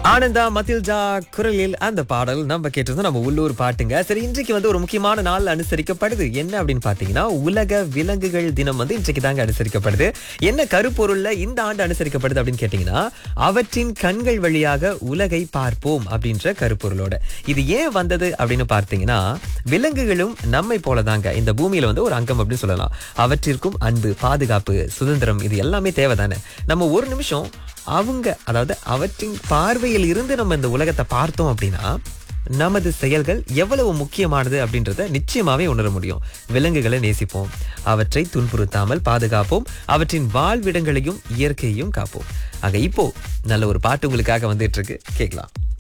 ஆனந்தா மதில்ஜா குரலில் அந்த பாடல் நம்ம கேட்டது நம்ம உள்ளூர் பாட்டுங்க சரி இன்றைக்கு வந்து ஒரு முக்கியமான நாள் அனுசரிக்கப்படுது என்ன அப்படின்னு பாத்தீங்கன்னா உலக விலங்குகள் தினம் வந்து இன்றைக்கு தாங்க அனுசரிக்கப்படுது என்ன கருப்பொருள்ல இந்த ஆண்டு அனுசரிக்கப்படுது அப்படின்னு கேட்டீங்கன்னா அவற்றின் கண்கள் வழியாக உலகை பார்ப்போம் அப்படின்ற கருப்பொருளோட இது ஏன் வந்தது அப்படின்னு பார்த்தீங்கன்னா விலங்குகளும் நம்மை போலதாங்க இந்த பூமியில வந்து ஒரு அங்கம் அப்படின்னு சொல்லலாம் அவற்றிற்கும் அன்பு பாதுகாப்பு சுதந்திரம் இது எல்லாமே தேவைதானே நம்ம ஒரு நிமிஷம் அவங்க அதாவது அவற்றின் பார்வையில் இருந்து நம்ம இந்த உலகத்தை பார்த்தோம் அப்படின்னா நமது செயல்கள் எவ்வளவு முக்கியமானது அப்படின்றத நிச்சயமாவே உணர முடியும் விலங்குகளை நேசிப்போம் அவற்றை துன்புறுத்தாமல் பாதுகாப்போம் அவற்றின் வாழ்விடங்களையும் இயற்கையையும் காப்போம் ஆக இப்போ நல்ல ஒரு பாட்டு உங்களுக்காக வந்துட்டு இருக்கு கேட்கலாம்